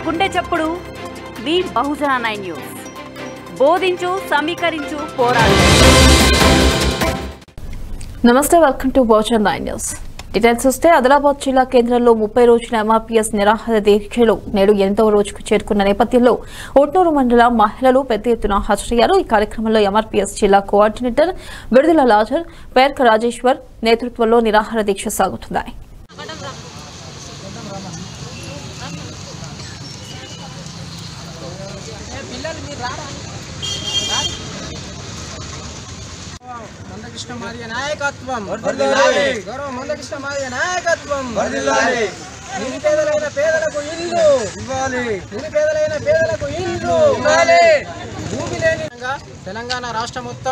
గుండె చప్పుడు మీ బహుజన nine news బోధించు సమీకరించు పోరాడు నమస్తే welcome to Bahujan nine news details వస్తే ఆదిలాబాద్ జిల్లా కేంద్రంలో ముప్పై రోజుల ఎంఆర్పీఎస్ నిరాహార దీక్షలు నేడు ఎనిమిదవ రోజుకు చేరుకున్న నేపథ్యంలో ఒట్నూరు మండల మహిళలు పెద్ద ఎత్తున హాజరయ్యారు ఈ కార్యక్రమంలో ఎంఆర్పీఎస్ జిల్లా కోఆర్డినేటర్ విడుదల లాజర్ పేర్క రాజేశ్వర్ నేతృత్వంలో నిరాహార దీక్ష సాగుతున్నాయి మందకృష్ణ మాదిగ నాయకత్వం వర్ధిల్లాలి. గౌరవ మందకృష్ణ మాదిగ నాయకత్వం వర్ధిల్లాలి. నిరుపేదలైన పేదలకు ఇల్లు ఇవ్వాలి నిరుపేదలైన పేదలకు ఇల్లు ఇవ్వాలి. భూమి లేని విధంగా తెలంగాణ రాష్ట్రం మొత్తం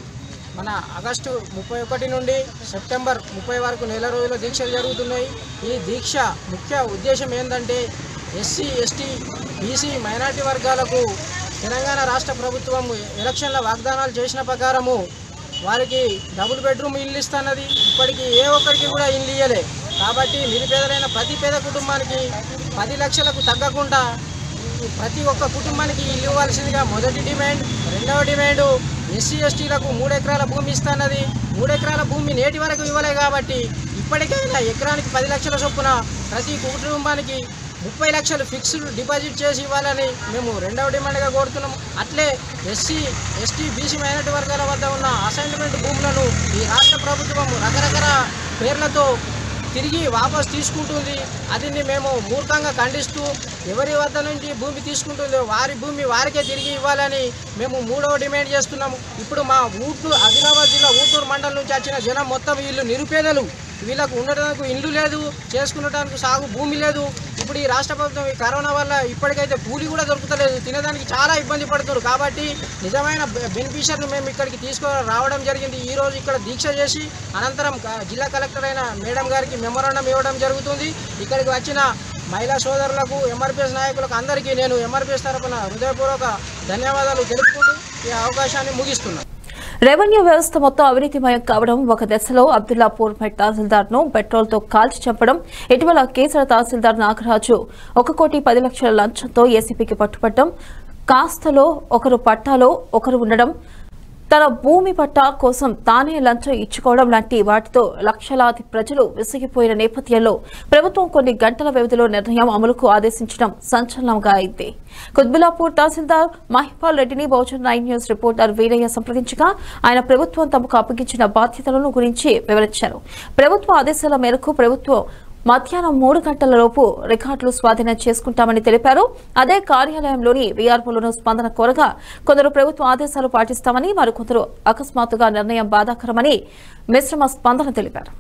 మన ఆగస్టు ముప్పై ఒకటి నుండి సెప్టెంబర్ ముప్పై వరకు నెల రోజుల దీక్షలు జరుగుతున్నాయి ఈ దీక్ష ముఖ్య ఉద్దేశం ఏంటంటే ఎస్సీ ఎస్టీ బీసీ మైనార్టీ వర్గాలకు తెలంగాణ రాష్ట్ర ప్రభుత్వం ఎలక్షన్ల వాగ్దానాలు చేసిన ప్రకారము వారికి డబుల్ బెడ్రూమ్ ఇల్లు ఇస్తున్నది ఇప్పటికీ ఏ ఒక్కరికి కూడా ఇల్లు ఇయ్యలే కాబట్టి నిరుపేదలైన ప్రతి పేద కుటుంబానికి పది లక్షలకు తగ్గకుండా ఈ ప్రతి ఒక్క కుటుంబానికి ఇల్లు ఇవ్వాల్సిందిగా మొదటి డిమాండ్ రెండవ డిమాండ్ ఎస్సీ ఎస్టీలకు మూడు ఎకరాల భూమి ఇస్తున్నది మూడు ఎకరాల భూమి నేటి వరకు ఇవ్వలే కాబట్టి ఇప్పటికైనా ఎకరానికి పది లక్షల చొప్పున ప్రతి కుటుంబానికి ముప్పై లక్షలు ఫిక్స్డ్ డిపాజిట్ చేసి ఇవ్వాలని మేము రెండవ డిమాండ్గా కోరుతున్నాము అట్లే ఎస్సీ ఎస్టీ బీసీ మైనార్టీ వర్గాల వద్ద ఉన్న అసైన్మెంట్ భూములను ఈ రాష్ట్ర ప్రభుత్వం రకరకాల పేర్లతో తిరిగి వాపస్ తీసుకుంటుంది అదిని మేము మూర్ఖంగా ఖండిస్తూ ఎవరి వద్ద నుంచి భూమి తీసుకుంటుందో వారి భూమి వారికే తిరిగి ఇవ్వాలని మేము మూడవ డిమాండ్ చేస్తున్నాము ఇప్పుడు మా ఊట్నూరు ఆదిలాబాద్ జిల్లా ఊటూరు మండలం నుంచి వచ్చిన జనం మొత్తం వీళ్ళు నిరుపేదలు వీళ్ళకు ఉండడానికి ఇల్లు లేదు చేసుకునడానికి సాగు భూమి లేదు ఇప్పుడు ఈ రాష్ట్ర ప్రభుత్వం ఈ కరోనా వల్ల ఇప్పటికైతే కూలి కూడా దొరుకుతలేదు తినడానికి చాలా ఇబ్బంది పడుతున్నారు కాబట్టి నిజమైన బెనిఫిషియర్ని మేము ఇక్కడికి తీసుకు రావడం జరిగింది ఈ రోజు ఇక్కడ దీక్ష చేసి అనంతరం క- జిల్లా కలెక్టర్ అయిన మేడం గారికి మెమోరాండం ఇవ్వడం జరుగుతుంది ఇక్కడికి వచ్చిన మహిళా సోదరులకు ఎంఆర్పిఎస్ నాయకులకు అందరికీ నేను ఎంఆర్పిఎస్ తరఫున హృదయపూర్వక ధన్యవాదాలు తెలుపుకుంటూ ఈ అవకాశాన్ని ముగిస్తున్నాను రెవెన్యూ వ్యవస్థ మొత్తం అవినీతిమయం కావడం ఒక దశలో అబ్దుల్లాపూర్ మెట్ తహసీల్దార్ ను పెట్రోల్ తో కాల్చి చంపడం ఇటీవల కేసర తహసీల్దార్ నాగరాజు ఒక కోటి పది లక్షల లంచంతో ఏసీపీకి పట్టుపట్టడం కాస్తలో ఒకరు పట్టాలో ఒకరు ఉండడం తన భూమి పట్టా కోసం తానే లంచం ఇచ్చుకోవడం లాంటి వాటితో లక్షలాది ప్రజలు విసిగిపోయిన నేపథ్యంలో ప్రభుత్వం కొన్ని గంటల వ్యవధిలో నిర్ణయం అమలుకు ఆదేశించడం సంచలనంగా అయింది కుత్బులాపూర్ తహసీల్దార్ మహిపాల్ రెడ్డిని Bahujan nine news reporter Veerayya సంప్రదించగా ఆయన ప్రభుత్వం తమకు అప్పగించిన బాధ్యతలను గురించి వివరించారు ప్రభుత్వ ఆదేశాల మేరకు ప్రభుత్వం మధ్యాహ్నం మూడు గంటల లోపు రికార్డులు స్వాధీనం చేసుకుంటామని తెలిపారు అదే కార్యాలయంలోని వీఆర్ఓలను స్పందన కోరగా కొందరు ప్రభుత్వ ఆదేశాలు పాటిస్తామని మరికొందరు అకస్మాత్తుగా నిర్ణయం బాధాకరమని మిశ్రమ స్పందన తెలిపారు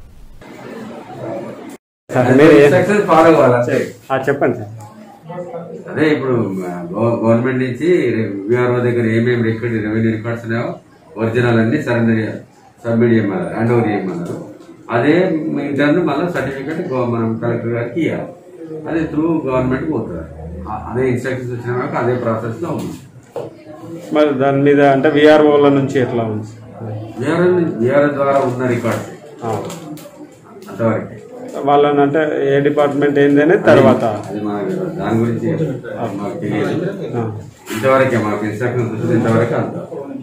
సక్సెస్ ఫాలో కావాలి ఆ, చెప్పండి సార్ అదే ఇప్పుడు గవ- గవర్నమెంట్ నుంచి విఆర్ఓ దగ్గర ఏమేమి రికార్డ్ రెవెన్యూ రికార్డ్స్ ఉన్నాయో ఒరిజినల్ అన్ని సరెండర్ సబ్మిట్ చేయమన్నారు హ్యాండ్ ఓవర్ చేయమన్నారు అదే ఇంటర్న్ మళ్ళీ సర్టిఫికేట్ మనం కలెక్టర్ గారికి ఇవ్వాలి అది త్రూ గవర్నమెంట్ పోతుంది ఆ- అదే ఇన్స్ట్రక్షన్స్ వచ్చిన వరకు అదే ప్రాసెస్ లో ఉంది మరి దాని మీద అంటే విఆర్ఓల నుంచి ఎట్లా ఉంది విఆర్ఓ విఆర్ఓ ద్వారా ఉన్న రికార్డ్స్ ఆ. అంతవరకే వాళ్ళని అంటే ఏ డిపార్ట్మెంట్ ఏందని తర్వాత అది మనకు దాని గురించి మాకు తెలియదు ఆ. ఇంతవరకే మాకు ఇన్స్ట్రక్షన్స్ వచ్చింది ఇంతవరకు అంత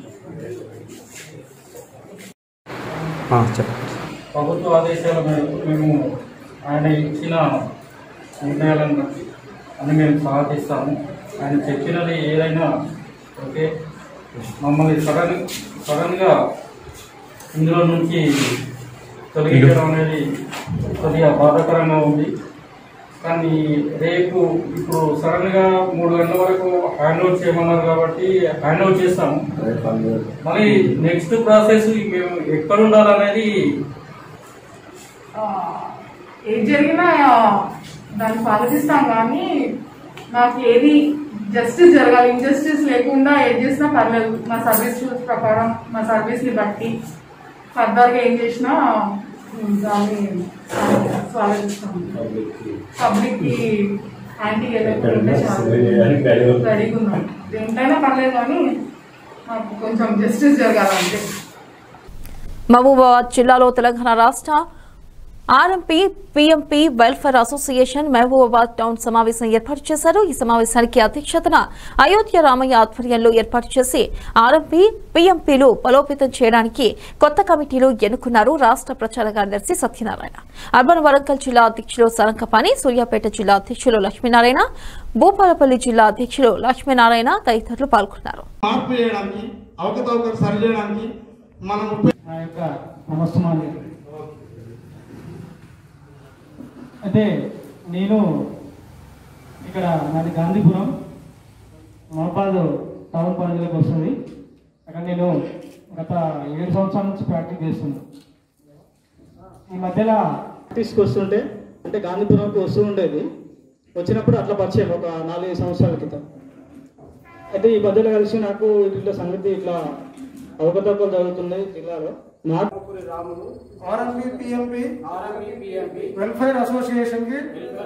ఆ, చెప్పండి ప్రభుత్వ ఆదేశాల మేరకు మేము ఆయన ఇచ్చిన నిర్ణయాలను అని మేము స్వాగతిస్తాము ఆయన చెప్పినది ఏదైనా ఓకే మమ్మల్ని సడన్ సడన్గా ఇందులో నుంచి తొలగించడం అనేది కొద్దిగా బాధాకరంగా ఉంది కానీ రేపు ఇప్పుడు సడన్గా మూడు గంటల వరకు హ్యాండ్ ఓవర్ చేయమన్నారు కాబట్టి హ్యాండ్ ఓవర్ చేస్తాము మళ్ళీ నెక్స్ట్ ప్రాసెస్ మేము ఎక్కడ ఉండాలనేది ఆ, ఏది జరిగినా ఆ, దాన్ని స్వాగతిస్తాం కానీ నాకు ఏది జస్టిస్ జరగాలి ఇంజస్టిస్ లేకుండా ఏది చేసినా పర్లేదు మా సర్వీస్ రూల్స్ ప్రకారం మా సర్వీస్ ని బట్టి ఫర్దర్గా ఏం చేసినా ఉమ్, దాన్ని స్వాగతిస్తాం పబ్లిక్ కి యాంటీ ఎలక్ట్రిక్ రెడీగా ఉన్నాం దేంట్లైనా పర్లేదు కానీ మాకు కొంచెం జస్టిస్ జరగాలంటే మహబూబాబాద్ జిల్లాలో తెలంగాణ రాష్ట్ర RMP PMP welfare association Mahabubabad town సమావేశం ఏర్పాటు చేశారు ఈ సమావేశానికి అధ్యక్షతన అయోధ్య రామయ్య ఆధ్వర్యంలో ఏర్పాటు చేసి ఆర్ఎంపీ పీఎంపీలు బలోపేతం చేయడానికి కొత్త కమిటీలు ఎన్నుకున్నారు రాష్ట్ర ప్రచార కార్యదర్శి సత్యనారాయణ అర్బన్ వరంగల్ జిల్లా అధ్యక్షులు సరంకపాణి సూర్యాపేట జిల్లా అధ్యక్షులు లక్ష్మీనారాయణ భూపాలపల్లి జిల్లా అధ్యక్షులు లక్ష్మీనారాయణ తదితరులు పాల్గొన్నారు మార్పు చేయడానికి అవకతవకలు సరి చేయడానికి మనం ఉపయోగ నా యొక్క నమస్తమాన్ని అయితే నేను ఇక్కడ నాది గాంధీపురం మహబాద్ టౌన్ పరిధిలోకి వస్తుంది అక్కడ నేను గత ఏడు సంవత్సరాల నుంచి ప్రాక్టీస్ చేస్తున్నాను ఈ మధ్యలో ప్రాక్టీస్కి వస్తుంటే అంటే గాంధీపురంకి వస్తూ ఉండేది వచ్చినప్పుడు అట్లా పరిచయం ఒక నాలుగైదు సంవత్సరాల క్రితం అయితే ఈ మధ్యలో కలిసి నాకు ఇట్లా సంగతి ఇట్లా అవకతవకలు జరుగుతున్నాయి జిల్లాలో నాకు ఆర్ఎంపీ పిఎంపి వెల్ఫేర్ అసోసియేషన్ కి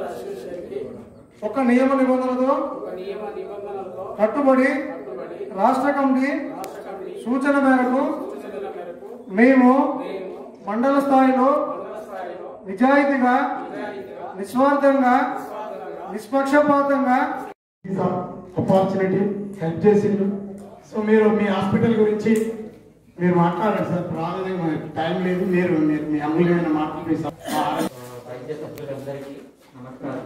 ఒక నియమ నిబంధనలతో కట్టుబడి రాష్ట్ర కమిటీ సూచన మేరకు మేము మండల స్థాయిలో నిజాయితీగా నిస్వార్థంగా నిష్పక్షపాతంగా ఆపర్చునిటీ హెల్ప్ చేసిండ్రు సో మీరు మీ హాస్పిటల్ గురించి మీరు మాట్లాడండి సార్ రాలేదు మనకి టైం లేదు మీరు మీరు మీ అమూల్యమైన మాటలు మీ సభ- మా ఆరోగ్య- వైద్య సభ్యులందరికీ నమస్కారం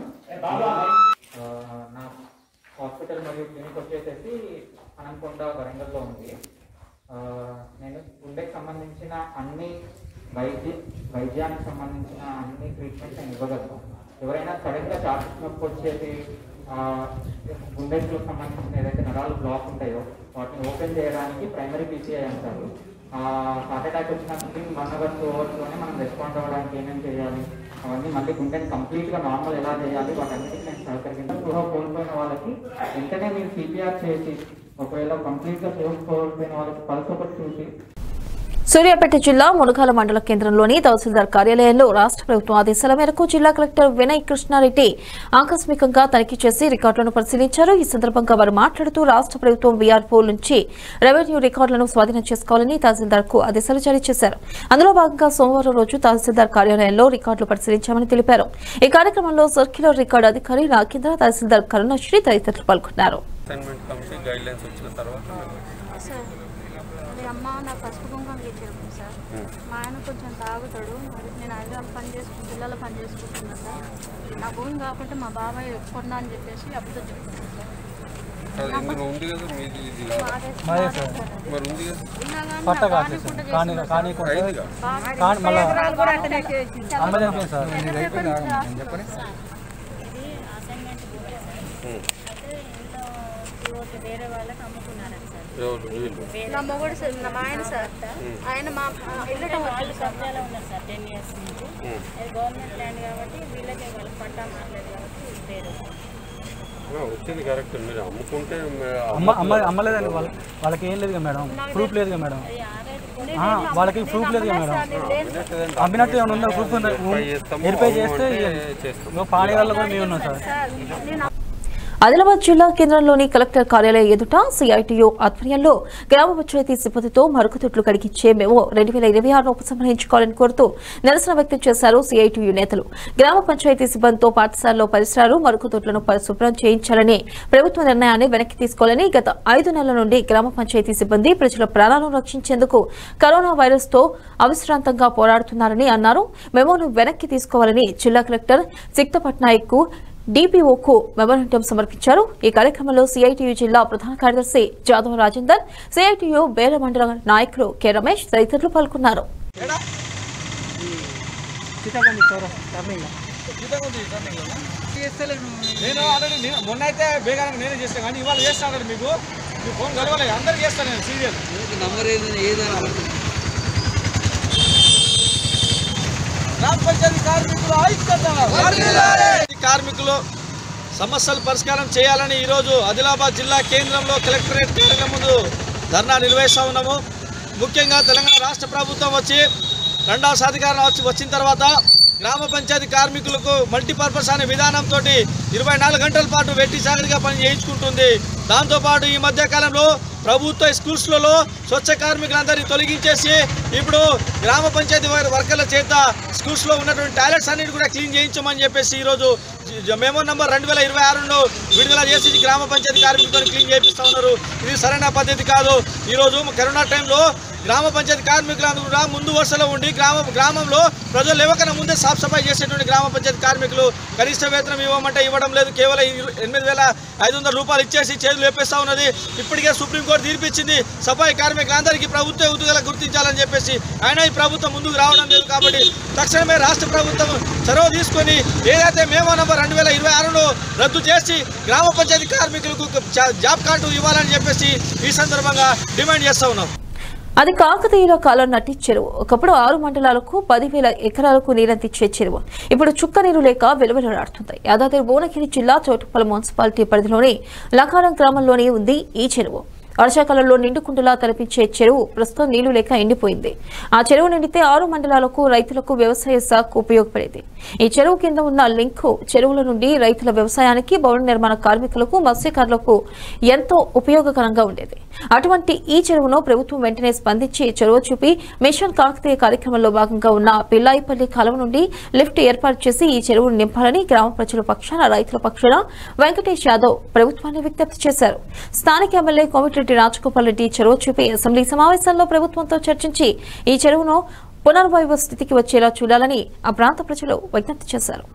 ఆ, నా హాస్పిటల్ మరియు క్లినిక్ వచ్చేసేసి అనంకొండ వరంగల్లో ఉంది ఆ, నేను గుండెకి సంబంధించిన అన్ని వైద్య వైద్యానికి సంబంధించిన అన్ని ట్రీట్మెంట్స్ నేను ఇవ్వగలను ఎవరైనా సడన్గా చార్జెస్ నొప్పి వచ్చేసి ఆ, గుండెకు సంబంధించిన ఏదైతే నరాలు బ్లాక్ ఉంటాయో వాటిని ఓపెన్ చేయడానికి ప్రైమరీ పీసీఐ అంటారు హార్ట్ అటాక్ వచ్చినప్పుడు వన్ అవర్ టూ అవర్స్లోనే మనం రెస్పాండ్ అవ్వడానికి ఏమేమి చేయాలి అవన్నీ మళ్ళీ గుండెని కంప్లీట్గా నార్మల్ ఎలా చేయాలి వాటన్నిటికీ నేను సహకరించాను స్పృహ కోల్పోయిన వాళ్ళకి వెంటనే మీరు సిపిఆర్ చేసి ఒకవేళ కంప్లీట్గా స్పృహ కోల్పోయిన వాళ్ళకి పల్స్ ఒకటి చూసి సూర్యాపేట జిల్లా మునగాల మండల కేంద్రంలోని తహసీల్దార్ కార్యాలయంలో రాష్ట్ర ప్రభుత్వం ఆదేశాల మేరకు జిల్లా కలెక్టర్ వినయ్ కృష్ణారెడ్డి ఆకస్మికంగా తనిఖీ చేసి రికార్డులను పరిశీలించారు ఈ సందర్భంగా వారు మాట్లాడుతూ రాష్ట్ర ప్రభుత్వం వీఆర్ఓ నుంచి రెవెన్యూ రికార్డులను స్వాధీనం చేసుకోవాలని తహసీల్దార్ కు ఆదేశాలు జారీ చేశారు అందులో భాగంగా సోమవారం రోజు తహసీల్దార్ కార్యాలయంలో రికార్డులు పరిశీలించామని తెలిపారు ఈ కార్యక్రమంలో సర్క్యులర్ రికార్డు అధికారి నాగేంద్ర తహసీల్దార్ కరుణశ్రీ తదితరులు పాల్గొన్నారు అసైన్మెంట్ కమిటీ గైడ్ లైన్స్ వచ్చిన తర్వాత సార్ మీ అమ్మ నాకు పసుపు కుంకుమ ఇచ్చారు సార్ మా ఆయన కొంచెం తాగుతాడు మరి నేను హైదరాబాద్ పని చేసుకుంటూ పిల్లల పని చేసుకుంటున్నా సార్ నా భూమి కాకుండా మా బాబాయ్ కొన్నా అని చెప్పేసి అబద్ధం చెప్తున్నాను సార్ అది ఇందులో ఉంది కదా మీది ఇది కాదు. మాదే మాదే సార్ మరి ఉంది కదా ఉన్నా కానీ పట్ట నా కాదు సార్. కానీకుండా కానీ చేస్తున్నా కానీ సార్. అయిందిగా కానీ మళ్ళా కూడా అట్టనే చేసింది. అమ్మ చనిపోయింది సార్ ఎక్కడ పేపర్ నుంచి రాస్తున్నా సార్. ఇది అసైన్మెంట్ బుక్ సార్. అయితే ఇంట్లో పిఓటి వేరే వాళ్ళకి అమ్ముకున్నారని సార్ ఎవరు వీళ్ళు నా మొగుడు సార్ నా మా ఆయన సార్ ఆయన మా ఇల్లు వాళ్ళు కబ్జాలో ఉన్నారు సార్ టెన్ ఇయర్స్ నుంచి అది గవర్నమెంట్ ల్యాండ్ కాబట్టి వీళ్ళకే వాళ్ళకి పట్టా మారలేదు కాబట్టి పేరు ఆ, వచ్చింది కరెక్ట్ మీరు అమ్ముకుంటే మే- అమ్మ అమ్మ అమ్మలేదండి వాళ్ళ వాళ్ళకి ఏం లేదుగా మేడం ప్రూఫ్ లేదుగా మేడం ఆ, వాళ్ళకి ప్రూఫ్ లేదుగా మేడం అమ్మినట్టుదంటే అమ్మినట్టు ఏమైనా ఉందా ప్రూఫ్ ఉందా వెరిఫై చేస్తాము, వెరిఫై చేస్తే అమ్మంటే చేస్తాం. ఇంకో పాడేవాళ్ళు కూడా మేము ఉన్నాం సార్ ఆదిలాబాద్ జిల్లా కేంద్రంలోని కలెక్టర్ కార్యాలయం ఎదుట సిఐటియు ఆధ్వర్యంలో గ్రామ పంచాయతీ సిబ్బందితో మరుగుదొడ్లు కడిగించే మేము రెండు వేల ఇరవై ఆరును ఉపసంహరించుకోవాలని కోరుతూ నిరసన వ్యక్తం చేశారు సిఐటియు నేతలు గ్రామ పంచాయతీ సిబ్బందితో పాఠశాలలో పరిసరాలు మరుగుదొడ్లను పరిశుభ్రం చేయించాలని ప్రభుత్వ నిర్ణయాన్ని వెనక్కి తీసుకోవాలని గత ఐదు నెలల నుండి గ్రామ పంచాయతీ సిబ్బంది ప్రజల ప్రాణాలను రక్షించేందుకు కరోనా వైరస్ తో అవిశ్రాంతంగా పోరాడుతున్నారని అన్నారు మెమోను వెనక్కి తీసుకోవాలని జిల్లా కలెక్టర్ సిక్త పట్నాయక్ కు డిపిఓకు మెమోరాండం సమర్పించారు ఈ కార్యక్రమంలో సిఐటియు జిల్లా ప్రధాన కార్యదర్శి జాదవ్ రాజేందర్ సిఐటియు బేల మండల నాయకులు కె రమేష్ తదితరులు పాల్గొన్నారు నేను ఆల్రెడీ నేను మొన్న అయితే బేగానికి నేనే చేస్తాను కానీ ఇవాళ చేస్తాను ఆల్రెడీ మీకు మీ ఫోన్ కలవలేదు అందరికి చేస్తాను నేను సీరియల్ నంబర్ ఏదైనా గ్రామ పంచాయతీ కార్మికుల ఐక్యత ఈ కార్మికులు సమస్యలు పరిష్కారం చేయాలని ఈరోజు ఆదిలాబాద్ జిల్లా కేంద్రంలో కలెక్టరేట్ కార్యాలయం ముందు ధర్నా నిర్వహిస్తూ ఉన్నాము ముఖ్యంగా తెలంగాణ రాష్ట్ర ప్రభుత్వం వచ్చి రెండవ సాధికారం వచ్చి వచ్చిన తర్వాత గ్రామ పంచాయతీ కార్మికులకు మల్టీపర్పస్ అనే విధానంతో ఇరవై నాలుగు గంటల పాటు వెట్టి సాగరిగా పని చేయించుకుంటుంది దాంతోపాటు ఈ మధ్య కాలంలో ప్రభుత్వ స్కూల్స్లలో స్వచ్ఛ కార్మికులందరినీ తొలగించేసి ఇప్పుడు గ్రామ పంచాయతీ వారి వర్కర్ల చేత స్కూల్స్లో ఉన్నటువంటి టాయిలెట్స్ అన్నిటి కూడా క్లీన్ చేయించమని చెప్పేసి ఈరోజు జ- మెమో నంబర్ రెండు వేల ఇరవై ఆరును విడుదల చేసి ఈ గ్రామ పంచాయతీ కార్మికులతో క్లీన్ చేపిస్తా ఉన్నారు ఇది సరైన పద్ధతి కాదు ఈరోజు కరోనా టైంలో గ్రామ పంచాయతీ కార్మికులందరూ కూడా ముందు వరుసలో ఉండి గ్రామ గ్రామంలో ప్రజలు లేవకన్నా ముందే సాఫ్ సఫాయి చేసేటువంటి గ్రామ పంచాయతీ కార్మికులు కనిష్ట వేతనం ఇవ్వమంటే ఇవ్వడం లేదు కేవలం ఇరు- ఎనిమిది వేల ఐదు వందల రూపాయలు ఇచ్చేసి చేతులు లేపేస్తా ఉన్నది ఇప్పటికే సుప్రీంకోర్టు తీర్పిచ్చింది సఫాయి కార్మికులందరికీ ప్రభుత్వ ఉద్యోగాలు గుర్తించాలని చెప్పేసి ఆయన ఈ ప్రభుత్వం ముందుకు రావడం లేదు కాబట్టి తక్షణమే రాష్ట్ర ప్రభుత్వం చొరవ తీసుకొని ఏదైతే మేమో నంబర్ రెండు వేల ఇరవై ఆరులో రద్దు చేసి గ్రామ పంచాయతీ కార్మికులకు జా- జాబ్ కార్డు ఇవ్వాలని చెప్పేసి ఈ సందర్భంగా డిమాండ్ చేస్తా ఉన్నాం అది కాకతీయుల కాలం నటి చెరువు ఒకప్పుడు ఆరు మండలాలకు పదివేల ఎకరాలకు నీరందిచ్చే చెరువు ఇప్పుడు చుక్క నీరు లేక వెలువెలలాడుతుంది యాదాద్రి భువనగిరి జిల్లా చోటుపల్లి మున్సిపాలిటీ పరిధిలోని లకారం గ్రామంలోనే ఉంది ఈ చెరువు వర్షాకాలంలో నిండుకుండలా తలపించే చెరువు ప్రస్తుతం నీళ్లు లేక ఎండిపోయింది ఆ చెరువు నిండితే ఆరు మండలాలకు రైతులకు వ్యవసాయ శాఖకు ఉపయోగపడేది ఈ చెరువు కింద ఉన్న లింకు చెరువుల నుండి రైతుల వ్యవసాయానికి భవన నిర్మాణ కార్మికులకు మత్స్యకారులకు ఎంతో ఉపయోగకరంగా ఉండేది అటువంటి ఈ చెరువును ప్రభుత్వం వెంటనే స్పందించి చెరువు చూపి మిషన్ కాకతీయ కార్యక్రమంలో భాగంగా ఉన్న పిల్లాయిపల్లి కాలువ నుండి లిఫ్ట్ ఏర్పాటు చేసి ఈ చెరువును నింపాలని గ్రామ ప్రజల పక్షాన రైతుల పక్షాన వెంకటేష్ యాదవ్ ప్రభుత్వాన్ని విజ్ఞప్తి చేశారు స్థానిక ఎమ్మెల్యే కోమటిరెడ్డి రాజగోపాల్ రెడ్డి చెరువు చూపి అసెంబ్లీ సమావేశంలో ప్రభుత్వంతో చర్చించి ఈ చెరువును పునర్వైభవ స్థితికి వచ్చేలా చూడాలని ఆ ప్రాంత ప్రజలు విజ్ఞప్తి చేశారు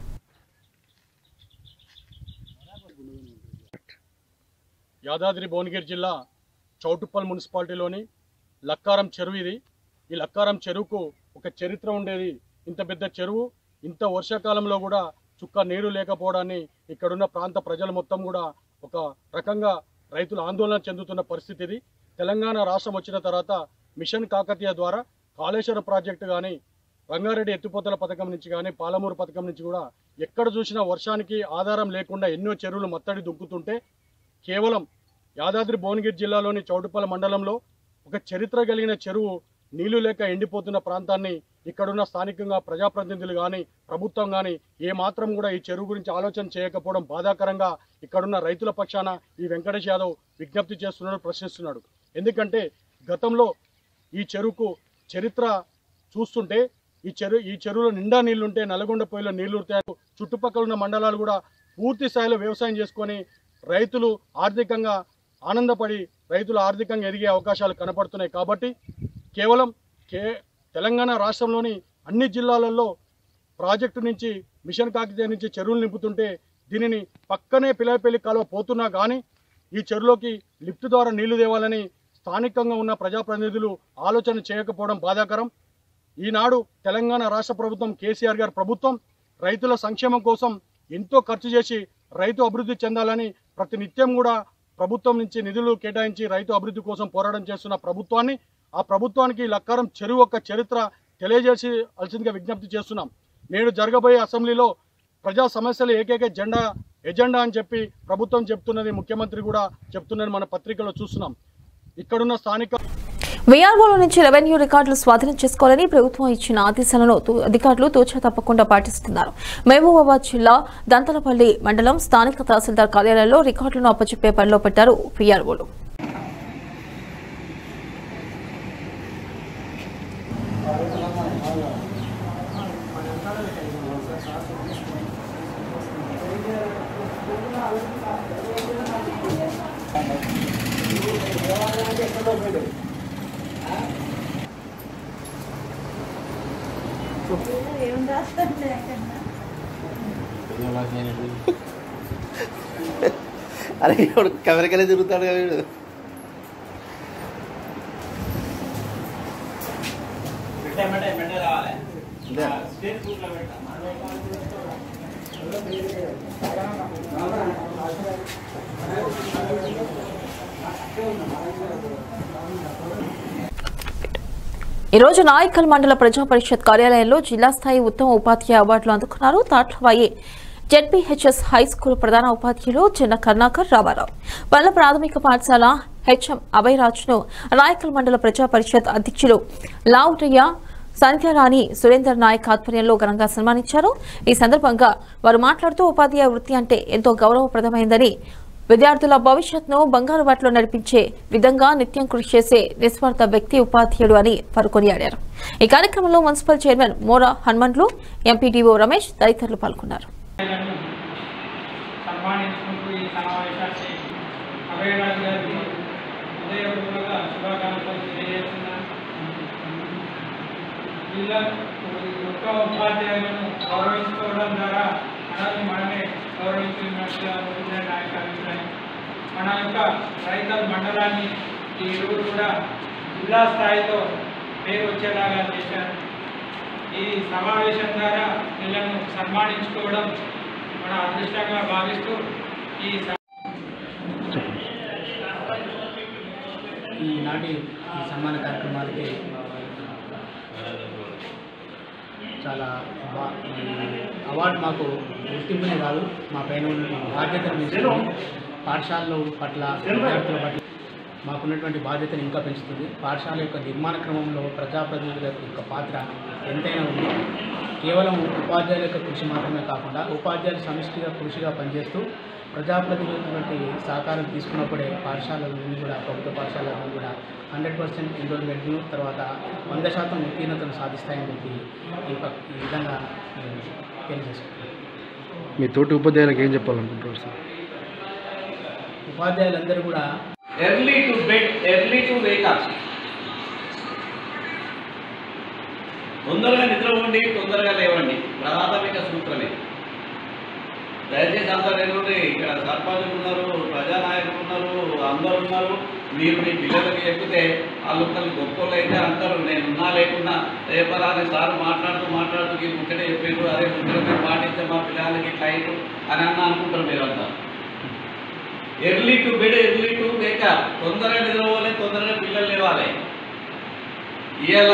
యాదాద్రి భువనగిరి జిల్లా చౌటుప్పల్ మున్సిపాలిటీలోని లక్కారం చెరువు ఇది ఈ లక్కారం చెరువుకు ఒక చరిత్ర ఉండేది ఇంత పెద్ద చెరువు ఇంత వర్షాకాలంలో కూడా చుక్క నీరు లేకపోవడాన్ని ఇక్కడున్న ప్రాంత ప్రజలు మొత్తం కూడా ఒక రకంగా రైతులు ఆందోళన చెందుతున్న పరిస్థితి ఇది తెలంగాణ రాష్ట్రం వచ్చిన తర్వాత మిషన్ కాకతీయ ద్వారా కాళేశ్వరం ప్రాజెక్టు కానీ రంగారెడ్డి ఎత్తిపోతల పథకం నుంచి కానీ పాలమూరు పథకం నుంచి కూడా ఎక్కడ చూసినా వర్షానికి ఆధారం లేకుండా ఎన్నో చెరువులు మత్తడి దుంకుతుంటే కేవలం యాదాద్రి భువనగిరి జిల్లాలోని చౌటుపల్లి మండలంలో ఒక చరిత్ర కలిగిన చెరువు నీళ్లు లేక ఎండిపోతున్న ప్రాంతాన్ని ఇక్కడున్న స్థానికంగా ప్రజాప్రతినిధులు కానీ ప్రభుత్వం కానీ ఏ మాత్రం కూడా ఈ చెరువు గురించి ఆలోచన చేయకపోవడం బాధాకరంగా ఇక్కడున్న రైతుల పక్షాన ఈ వెంకటేష్ యాదవ్ విజ్ఞప్తి చేస్తున్నాడు ప్రశ్నిస్తున్నాడు ఎందుకంటే గతంలో ఈ చెరువుకు చరిత్ర చూస్తుంటే ఈ చెరువు ఈ చెరువులో నిండా నీళ్లుంటే నల్గొండ పొయ్యిలో నీళ్లు ఉంటాయి చుట్టుపక్కల ఉన్న మండలాలు కూడా పూర్తి స్థాయిలో వ్యవసాయం చేసుకొని రైతులు ఆర్థికంగా ఆనందపడి రైతులు ఆర్థికంగా ఎదిగే అవకాశాలు కనపడుతున్నాయి కాబట్టి కేవలం కే తెలంగాణ రాష్ట్రంలోని అన్ని జిల్లాలలో ప్రాజెక్టు నుంచి మిషన్ కాకతీయ నుంచి చెరువులు నింపుతుంటే దీనిని పక్కనే పిల్లపల్లి కాలువ పోతున్నా కానీ ఈ చెరువులోకి లిఫ్ట్ ద్వారా నీళ్లు తేవాలని స్థానికంగా ఉన్న ప్రజాప్రతినిధులు ఆలోచన చేయకపోవడం బాధాకరం ఈనాడు తెలంగాణ రాష్ట్ర ప్రభుత్వం కేసీఆర్ గారి ప్రభుత్వం రైతుల సంక్షేమం కోసం ఎంతో ఖర్చు చేసి రైతు అభివృద్ధి చెందాలని ప్రతి నిత్యం కూడా ప్రభుత్వం నుంచి నిధులు కేటాయించి రైతు అభివృద్ధి కోసం పోరాటం చేస్తున్న ప్రభుత్వాన్ని ఆ ప్రభుత్వానికి లక్కారం చెరువు యొక్క చరిత్ర తెలియజేసి అలసిందిగా విజ్ఞప్తి చేస్తున్నాం నేడు జరగబోయే అసెంబ్లీలో ప్రజా సమస్యలు ఏకైక జెండా ఎజెండా అని చెప్పి ప్రభుత్వం చెప్తున్నది ముఖ్యమంత్రి కూడా చెప్తున్నది మన పత్రికలో చూస్తున్నాం ఇక్కడున్న స్థానిక వీఆర్ఓల నుంచి రెవెన్యూ రికార్డులు స్వాధీనం చేసుకోవాలని ప్రభుత్వం ఇచ్చిన ఆదేశాలను తూ- అధికారులు తూచా తప్పకుండా పాటిస్తున్నారు మహబూబాబాద్ జిల్లా దంతలపల్లి మండలం స్థానిక తహసీల్దార్ కార్యాలయంలో రికార్డులను అప్పచెప్పే పనిలో పెట్టారు వీఆర్ఓలు అరే ఇప్పుడు కెమెరాకెళ్ళి తిరుగుతాడు కదా వీడు ఈ రోజు నాయకల్ మండల ప్రజా పరిషత్ కార్యాలయంలో జిల్లా స్థాయి ఉత్తమ ఉపాధ్యాయ అవార్డులు అందుకున్నారు తాట్లవాయి జెడ్పీహెచ్ఎస్ హై స్కూల్ ప్రధాన ఉపాధ్యాయులు చిన్న కర్ణాకర్ రామారావు పల్లె ప్రాథమిక పాఠశాల హెచ్ఎం అభయరాజ్ను నాయకల్ మండల ప్రజా పరిషత్ అధ్యక్షులు లావుటయ్య సంధ్యారాణి సురేందర్ నాయక్ ఆధ్వర్యంలో ఘనంగా సన్మానించారు ఈ సందర్భంగా వారు మాట్లాడుతూ ఉపాధ్యాయ వృత్తి అంటే ఎంతో గౌరవప్రదమైందని విద్యార్థుల భవిష్యత్తును బంగారు బాటలో నడిపించే విధంగా నిత్యం కృషి చేసే నిస్వార్థ వ్యక్తి ఉపాధ్యాయుడు అని వారు కొనియాడారు ఈ కార్యక్రమంలో municipal chairman Mora Hanumantlu MPDO Ramesh తదితరులు పాల్గొన్నారు సన్మానించుకుంటూ ఈ సమావేశాన్ని అభయరాజు గారికి హృదయపూర్వక శుభాకాంక్షలు తెలియజేస్తున్నాను వీళ్ళ యొక్క ఉపాధ్యాయులను గౌరవించుకోవడం ద్వారా మనల్ని మనమే గౌరవించినట్లుగా ఉంటుందని నా యొక్క అభిప్రాయం మన యొక్క రైతల్ మండలాన్ని ఈ రోజు కూడా జిల్లా స్థాయిలో పేరు వచ్చేలాగా చేశారు ఈ సమావేశం ద్వారా వీళ్ళను సన్మానించుకోవడం మన అదృష్టంగా భావిస్తూ ఈ స- ఈనాటి ఈ సన్మాన కార్యక్రమానికి చాలా బా ఈ అవార్డు మాకు గుర్తింపునే కాదు మా పైన ఉన్న బాధ్యతను పెంచుతుంది పాఠశాలల పట్ల విద్యార్థుల పట్ల మాకున్నటువంటి బాధ్యతను ఇంకా పెంచుతుంది పాఠశాల యొక్క నిర్మాణ క్రమంలో ప్రజాప్రతినిధుల యొక్క పాత్ర ఎంతైనా ఉంది కేవలం ఉపాధ్యాయుల యొక్క కృషి మాత్రమే కాకుండా ఉపాధ్యాయులు సమిష్టిగా కృషిగా పనిచేస్తూ ప్రజాప్రతినిధులటువంటి సహకారం తీసుకున్నప్పుడే పాఠశాలలన్నీ కూడా ప్రభుత్వ పాఠశాలలన్నీ కూడా హండ్రెడ్ పర్సెంట్ ఎన్రోల్మెంట్ను తర్వాత వంద శాతం ఉత్తీర్ణతను సాధిస్తాయని చెప్పి ఈ పక్- ఈ విధంగా నేను తెలియజేసుకుంటున్నాను మీ తోటి ఉపాధ్యాయులకు ఏం చెప్పాలనుకుంటున్నారు సార్ ఉపాధ్యాయులందరూ కూడా early to bed early to wake up తొందరగా నిద్రపోండి తొందరగా లేవండి ప్రాథమిక సూత్రమే దయచేసి అందరు ఎన్నుండి ఇక్కడ సర్పంచులు ఉన్నారు ప్రజానాయకులు ఉన్నారు అందరు ఉన్నారు మీరు మీ పిల్లలకి చెప్తే వాళ్ళు ఒకళ్ళు గొప్పలు అయితే అంటారు నేను ఉన్నా లేకున్నా రేపరా అని సార్ మాట్లాడుతూ మాట్లాడుతూ ఈ ముచ్చటే చెప్పారు అదే ముచ్చట మీరు పాటిస్తే మా పిల్లలకి ఇట్లా అయ్యారు అని అన్న అనుకుంటారు మీరంతా early to bed early to wake up తొందరగా నిద్రపోవాలి తొందరగా పిల్లలు లేవాలి ఇవాళ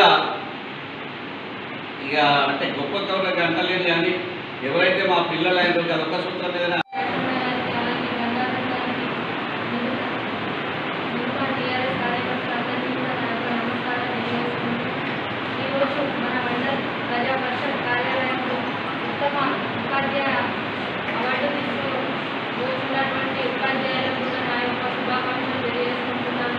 ఇక అంటే గొప్ప కౌరకి అంటలేదు కానీ ఎవరైతే మా పిల్లలు అయినారో అదొక సూత్రం మీద ఈరోజు మన మండల్ ప్రజా పరిషత్ కార్యాలయంలో ఉత్తమ ఉపాధ్యాయ అవార్డు తీసుకున్నటువంటి ఉపాధ్యాయులకు కూడా నా యొక్క శుభాకాంక్షలు తెలియజేసుకుంటున్నాను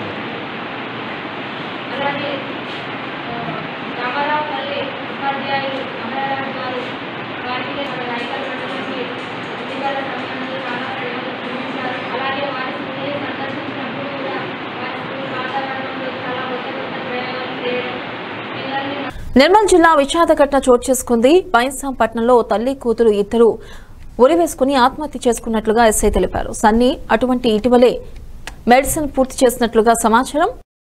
అలాగే ఆ, రామారావుపల్లి ఉపాధ్యాయులు అమరారావు గారు వారికి మన రైతుల మండలికి ఎన్నికల సమయంలో చాలా ప్రయోజనం చూపించారు అలాగే వారి స్కూల్ని సందర్శించినప్పుడు కూడా వారి స్కూల్ వాతావరణంలో చాలా కొత్త కొత్త ప్రయోగాలు చేయడం పిల్లల్ని నిర్మల్ జిల్లా విషాద ఘటన చోటు చేసుకుంది బైన్సాం పట్టణంలో ఓ తల్లి కూతురు ఇద్దరు ఉరివేసుకుని ఆత్మహత్య చేసుకున్నట్లుగా ఎస్ఐ తెలిపారు సన్నీ అటువంటి ఇటీవలే మెడిసిన్ పూర్తి చేసినట్లుగా సమాచారం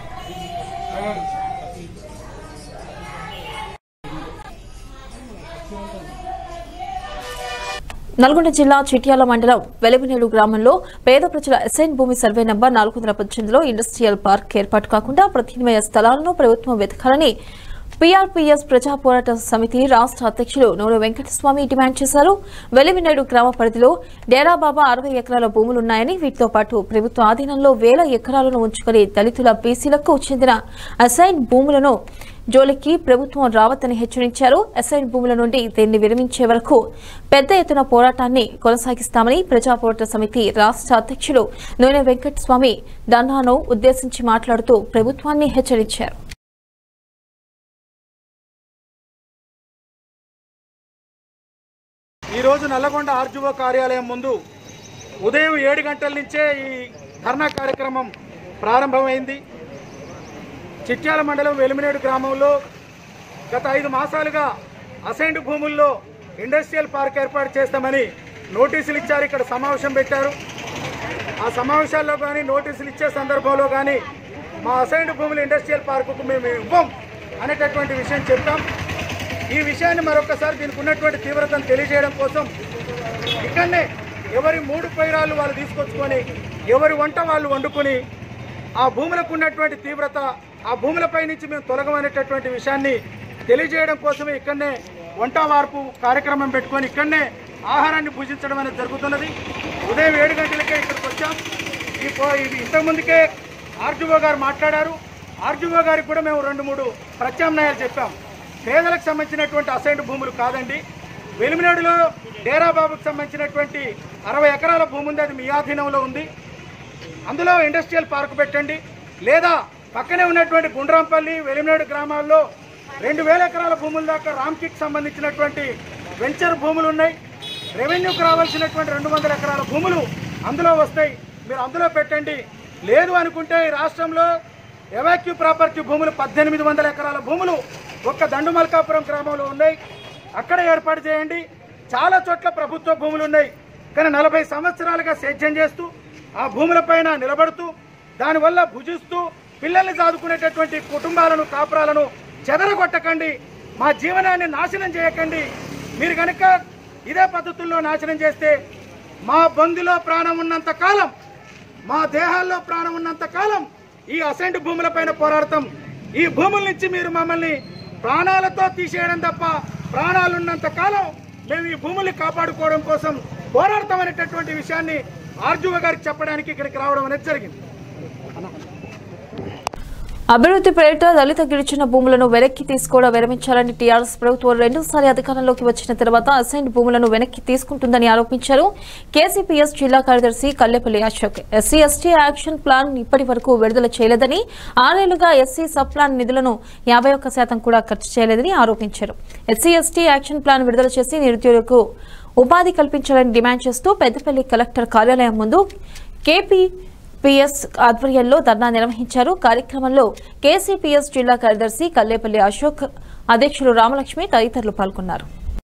నల్గొండ జిల్లా చిట్యాల మండలం వెలవినేడు గ్రామంలో పేద ప్రజల ఎస్ఐన్ భూమి సర్వే నంబర్ నాలుగు వందల పద్దెనిమిదిలో ఇండస్ట్రియల్ పార్క్ ఏర్పాటు కాకుండా ప్రత్యామ్నాయ స్థలాలను ప్రభుత్వం వెతకాలని పీఆర్పీఎస్ ప్రజా పోరాట సమితి రాష్ట్ర అధ్యక్షులు నూనె వెంకటస్వామి డిమాండ్ చేశారు వెలివినేడు గ్రామ పరిధిలో డేరాబాబా అరవై ఎకరాల భూములున్నాయని వీటితో పాటు ప్రభుత్వ ఆధీనంలో వేల ఎకరాలను ఉంచుకుని దళితుల బీసీలకు చెందిన అసైన్ భూములను జోలికి ప్రభుత్వం రావద్దని హెచ్చరించారు అసైన్ భూముల నుండి దీన్ని విరమించే వరకు పెద్ద ఎత్తున పోరాటాన్ని కొనసాగిస్తామని ప్రజా పోరాట సమితి రాష్ట్ర అధ్యక్షులు నూనె వెంకటస్వామి దన్నాను ఉద్దేశించి మాట్లాడుతూ ప్రభుత్వాన్ని హెచ్చరించారు ఈరోజు నల్లగొండ ఆర్జీఓ కార్యాలయం ముందు ఉదయం ఏడు గంటల నుంచే ఈ ధర్నా కార్యక్రమం ప్రారంభమైంది చిట్యాల మండలం వెలిమినేడు గ్రామంలో గత ఐదు మాసాలుగా అసైన్డ్ భూముల్లో ఇండస్ట్రియల్ పార్క్ ఏర్పాటు చేస్తామని నోటీసులు ఇచ్చారు ఇక్కడ సమావేశం పెట్టారు ఆ సమావేశాల్లో కానీ నోటీసులు ఇచ్చే సందర్భంలో కానీ మా అసైన్డ్ భూములు ఇండస్ట్రియల్ పార్కుకు మేము ఇవ్వం అనేటటువంటి విషయం చెప్తాం ఈ విషయాన్ని మరొకసారి దీనికి ఉన్నటువంటి తీవ్రతను తెలియజేయడం కోసం ఇక్కడనే ఎవరి మూడు పైరాలు వాళ్ళు తీసుకొచ్చుకొని ఎవరి వంట వాళ్ళు వండుకొని ఆ భూములకు ఉన్నటువంటి తీవ్రత ఆ భూములపై నుంచి మేము తొలగమనేటటువంటి విషయాన్ని తెలియజేయడం కోసమే ఇక్కడనే వంట వార్పు కార్యక్రమం పెట్టుకొని ఇక్కడనే ఆహారాన్ని భుజించడం అనేది జరుగుతున్నది ఉదయం ఏడు గంటలకే ఇక్కడికి వచ్చాం ఈ పో- ఇది ఇంతకుముందుకే ఆర్జీఓ గారు మాట్లాడారు ఆర్జీఓ గారికి కూడా మేము రెండు మూడు ప్రత్యామ్నాయాలు చెప్పాం పేదలకు సంబంధించినటువంటి అసైన్డ్ భూములు కాదండి వెలిమినేడులో డేరాబాబుకు సంబంధించినటువంటి అరవై ఎకరాల భూమి ఉంది అది మీ ఆధీనంలో ఉంది అందులో ఇండస్ట్రియల్ పార్క్ పెట్టండి లేదా పక్కనే ఉన్నటువంటి గుండ్రాంపల్లి వెలిమినేడు గ్రామాల్లో రెండు వేల ఎకరాల భూముల దాకా రామ్కిక్ సంబంధించినటువంటి వెంచర్ భూములు ఉన్నాయి రెవెన్యూకి రావాల్సినటువంటి రెండు వందల ఎకరాల భూములు అందులో వస్తాయి మీరు అందులో పెట్టండి లేదు అనుకుంటే ఈ రాష్ట్రంలో ఎవాక్యూ ప్రాపర్టీ భూములు పద్దెనిమిది వందల ఎకరాల భూములు ఒక్క దండుమల్కాపురం గ్రామంలో ఉన్నాయి అక్కడ ఏర్పాటు చేయండి చాలా చోట్ల ప్రభుత్వ భూములు ఉన్నాయి కానీ నలభై సంవత్సరాలుగా సేద్యం చేస్తూ ఆ భూములపైన నిలబడుతూ దానివల్ల భుజిస్తూ పిల్లల్ని చదువుకునేటటువంటి కుటుంబాలను కాపురాలను చెదరగొట్టకండి మా జీవనాన్ని నాశనం చేయకండి మీరు కనుక ఇదే పద్ధతుల్లో నాశనం చేస్తే మా బంధులో ప్రాణం ఉన్నంత కాలం మా దేహాల్లో ప్రాణం ఉన్నంత కాలం ఈ అసెంట్ భూములపైన పోరాడతాం ఈ భూముల నుంచి మీరు మమ్మల్ని ప్రాణాలతో తీసేయడం తప్ప ప్రాణాలున్నంత కాలం మేము ఈ భూముల్ని కాపాడుకోవడం కోసం పోరాడతామనేటటువంటి విషయాన్ని ఆర్జువ గారికి చెప్పడానికి ఇక్కడికి రావడం అనేది జరిగింది అభివృద్ధి పేరిట దళిత గిరిజన భూములను వెనక్కి తీసుకోవడం విరమించాలని టీఆర్ఎస్ ప్రభుత్వం రెండోసారి అధికారంలోకి వచ్చిన తర్వాత అసైన్ భూములను వెనక్కి తీసుకుంటుందని ఆరోపించారు కేసీపీఎస్ జిల్లా కార్యదర్శి Kallepalli Ashok SC ST action plan ఇప్పటి వరకు విడుదల చేయలేదని ఆరేళ్లుగా ఎస్సీ సబ్ ప్లాన్ నిధులను యాభై ఒక్క శాతం కూడా ఖర్చు చేయలేదని ఆరోపించారు ఎస్సీ ఎస్టీ యాక్షన్ ప్లాన్ విడుదల చేసి నిరుద్యోగులకు ఉపాధి కల్పించాలని డిమాండ్ చేస్తూ పెద్దపల్లి కలెక్టర్ కార్యాలయం ముందు కేపీ పిఎస్ ఆధ్వర్యంలో ధర్నా నిర్వహించారు కార్యక్రమంలో కేసీపీఎస్ జిల్లా కార్యదర్శి కల్లేపల్లి అశోక్ అధ్యక్షులు రామలక్ష్మి తదితరులు పాల్గొన్నారు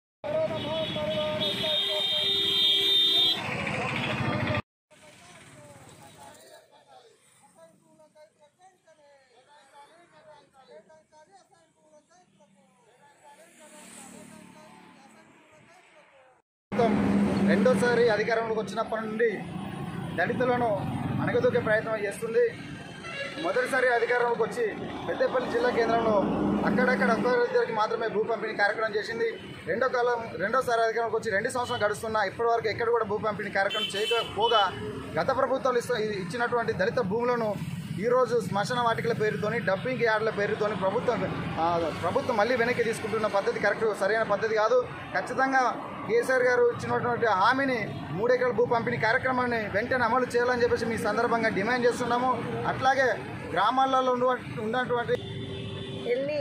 ప్రభుత్వం రెండోసారి అధికారంలోకి వచ్చినప్పటి నుండి దళితులను అణగదొక్కే ప్రయత్నం చేస్తుంది మొదటిసారి అధికారంలోకి వచ్చి పెద్దపల్లి జిల్లా కేంద్రంలో అక్కడక్కడ ఒక్కరికి మాత్రమే భూ పంపిణీ కార్యక్రమం చేసింది రెండో కాలం రెండోసారి అధికారంలోకి వచ్చి రెండు సంవత్సరాలు గడుస్తున్నా ఇప్పటివరకు ఎక్కడ కూడా భూ పంపిణీ కార్యక్రమం చేయకపోగా గత ప్రభుత్వాలు ఇస్తూ ఇచ్చినటువంటి దళిత భూములను ఈరోజు శ్మశాన వాటికల పేరుతోని డబ్బింగ్ యార్డ్ల పేరుతోని ప్రభుత్వం ఆ, ప్రభుత్వం మళ్ళీ వెనక్కి తీసుకుంటున్న పద్ధతి కరెక్ట్ సరైన పద్ధతి కాదు ఖచ్చితంగా కేసీఆర్ గారు ఇచ్చినటువంటి హామీని మూడెకరాల భూ పంపిణీ కార్యక్రమాన్ని వెంటనే అమలు చేయాలని చెప్పేసి మీ సందర్భంగా డిమాండ్ చేస్తున్నాము అట్లాగే గ్రామాలలో ఉన్న- ఉన్నటువంటి వెళ్ళి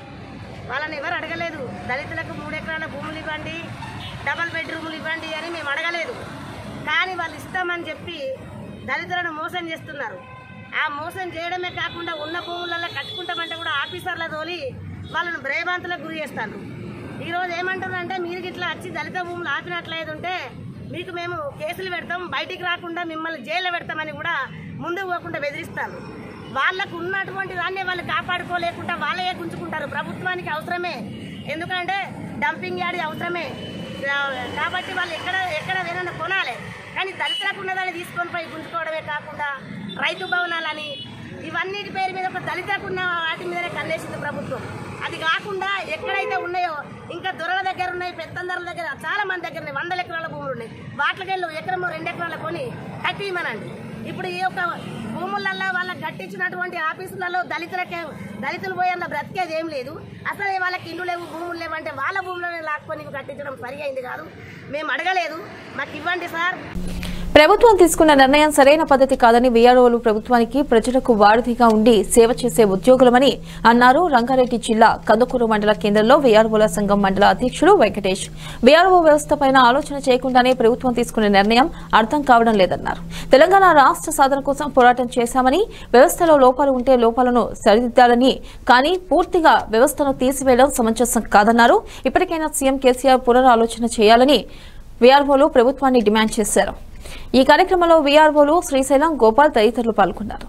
వాళ్ళని ఎవరు అడగలేదు దళితులకు మూడు ఎకరాల భూములు ఇవ్వండి డబల్ బెడ్రూములు ఇవ్వండి అని మేము అడగలేదు కానీ వాళ్ళు ఇస్తామని చెప్పి దళితులను మోసం చేస్తున్నారు ఆ మోసం చేయడమే కాకుండా ఉన్న భూములలో కట్టుకుంటామంటే కూడా ఆఫీసర్ల తోలి వాళ్ళను భయభ్రాంతులకు గురి చేస్తారు ఈరోజు ఏమంటారంటే మీరు ఇట్లా వచ్చి దళిత భూములు ఆపినట్లేదు ఉంటే మీకు మేము కేసులు పెడతాం బయటికి రాకుండా మిమ్మల్ని జైల్లో పెడతామని కూడా ముందుకు పోకుండా బెదిరిస్తారు వాళ్ళకు ఉన్నటువంటి దాన్ని వాళ్ళు కాపాడుకోలేకుండా వాళ్ళే గుంజుకుంటారు ప్రభుత్వానికి అవసరమే ఎందుకంటే డంపింగ్ యార్డ్ అవసరమే ఆ, కాబట్టి వాళ్ళు ఎక్కడ ఎక్కడ వేరైనా కొనాలి కానీ దళితులకు ఉన్నదాన్ని తీసుకొని పోయి గుంజుకోవడమే కాకుండా రైతు భవనాలని ఇవన్నిటి పేరు మీద ఒక దళితులకు ఉన్న వాటి మీదనే కన్నేసింది ప్రభుత్వం అది కాకుండా ఎక్కడైతే ఉన్నాయో ఇంకా దొరల దగ్గర ఉన్నాయి పెత్తందరుల దగ్గర చాలా మంది దగ్గర ఉన్నాయి వందల ఎకరాల భూములు ఉన్నాయి వాటికెళ్ళు ఎకరము రెండు ఎకరాల కొని కట్టిమనండి ఇప్పుడు ఈ యొక్క భూములల్లో వాళ్ళకి కట్టించినటువంటి ఆఫీసులలో దళితులకే దళితులు పోయేలా బ్రతికేది ఏం లేదు అసలు వాళ్ళకి ఇల్లు లేవు భూములు లేవు అంటే వాళ్ళ భూములను లాక్కొని కట్టించడం సరిగా అయింది కాదు మేము అడగలేదు మాకు ఇవ్వండి సార్ ప్రభుత్వం తీసుకున్న నిర్ణయం సరైన పద్ధతి కాదని వీఆర్ఓలు ప్రభుత్వానికి ప్రజలకు వారధిగా ఉండి సేవ చేసే ఉద్యోగులమని అన్నారు రంగారెడ్డి జిల్లా కందుకూరు మండల కేంద్రంలో వీఆర్ఓల సంఘం మండల అధ్యక్షుడు వెంకటేష్ వీఆర్ఓ వ్యవస్థపైన ఆలోచన చేయకుండానే ప్రభుత్వం తీసుకున్న నిర్ణయం అర్థం కావడం లేదన్నారు తెలంగాణ రాష్ట్ర సాధన కోసం పోరాటం చేశామని వ్యవస్థలో లోపాలు ఉంటే లోపాలను సరిదిద్దాలని కానీ పూర్తిగా వ్యవస్థను తీసివేయడం సమంజసం కాదన్నారు ఇప్పటికైనా సీఎం కేసీఆర్ పునరాలోచన చేయాలని వీఆర్ఓలు ప్రభుత్వాన్ని డిమాండ్ చేశారు ఈ కార్యక్రమంలో వీఆర్ఓలు శ్రీశైలం గోపాల్ తదితరులు పాల్గొన్నారు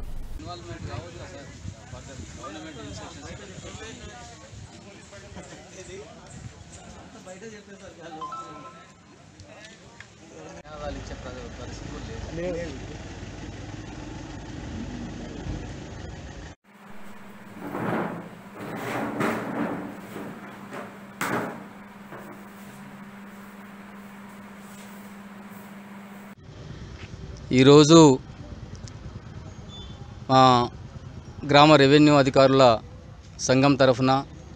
వాళ్ళు ఇచ్చే ప్ర- పరిస్థితి కూడా లేదు ఈరోజు మా గ్రామ రెవెన్యూ అధికారుల సంఘం తరఫున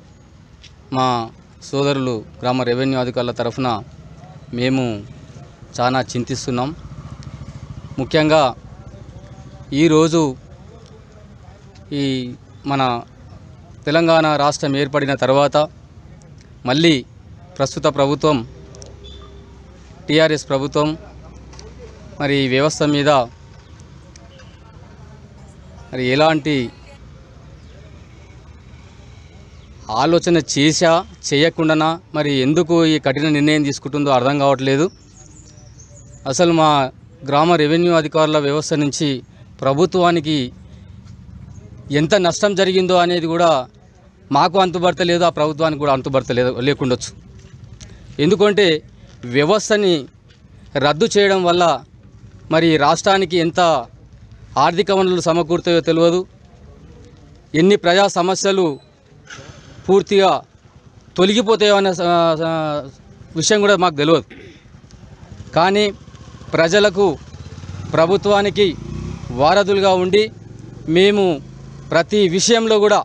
మా సోదరులు గ్రామ రెవెన్యూ అధికారుల తరఫున మేము చాలా చింతిస్తున్నాం ముఖ్యంగా ఈరోజు ఈ మన తెలంగాణ రాష్ట్రం ఏర్పడిన తర్వాత మళ్ళీ ప్రస్తుత ప్రభుత్వం టీఆర్ఎస్ ప్రభుత్వం మరి ఈ వ్యవస్థ మీద మరి ఎలాంటి ఆలోచన చేశా చేయకుండానా మరి ఎందుకు ఈ కఠిన నిర్ణయం తీసుకుంటుందో అర్థం కావట్లేదు అసలు మా గ్రామ రెవెన్యూ అధికారుల వ్యవస్థ నుంచి ప్రభుత్వానికి ఎంత నష్టం జరిగిందో అనేది కూడా మాకు అంతుబడతలేదు ఆ ప్రభుత్వానికి కూడా అంతుబడతలేదు లేకుండొచ్చు ఎందుకంటే వ్యవస్థని రద్దు చేయడం వల్ల మరి రాష్ట్రానికి ఎంత ఆర్థిక వనరులు సమకూరుతాయో తెలియదు ఎన్ని ప్రజా సమస్యలు పూర్తిగా తొలగిపోతాయో అనే స- స- విషయం కూడా మాకు తెలియదు కానీ ప్రజలకు ప్రభుత్వానికి వారధులుగా ఉండి మేము ప్రతి విషయంలో కూడా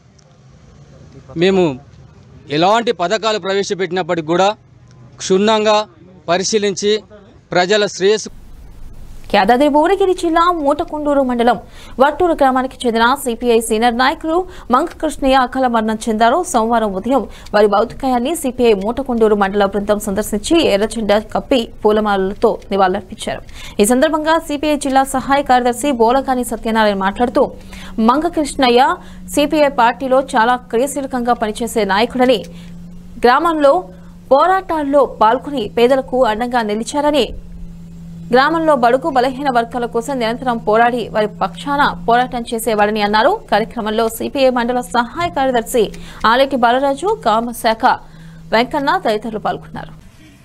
మేము ఎలాంటి పథకాలు ప్రవేశపెట్టినప్పటికి కూడా క్షుణ్ణంగా పరిశీలించి ప్రజల శ్రేయస్సు యాదాద్రి భువనగిరి జిల్లా మూటకొండూరు మండలం వట్టూరు గ్రామానికి చెందిన సిపిఐ సీనియర్ నాయకులు మంగ కృష్ణయ్య అకాల మరణం చెందారు సోమవారం ఉదయం వారి భౌతికాయాన్ని సిపిఐ మూటకొండూరు మండల బృందం సందర్శించి ఎర్రజెండా కప్పి పూలమాలలతో నివాళులర్పించారు ఈ సందర్భంగా సిపిఐ జిల్లా సహాయ కార్యదర్శి బోలగాని సత్యనారాయణ మాట్లాడుతూ మంగ కృష్ణయ్య సిపిఐ పార్టీలో చాలా క్రియాశీలకంగా పనిచేసే నాయకుడని గ్రామంలో పోరాటాల్లో పాల్గొని పేదలకు అండంగా నిలిచారని గ్రామంలో బడుగు బలహీన వర్గాల కోసం నిరంతరం పోరాడి వారి పక్షాన పోరాటం చేసేవాడని అన్నారు కార్యక్రమంలో సిపిఐ మండల సహాయ కార్యదర్శి ఆలేటి బాలరాజు గ్రామ శాఖ వెంకన్న తదితరులు పాల్గొన్నారు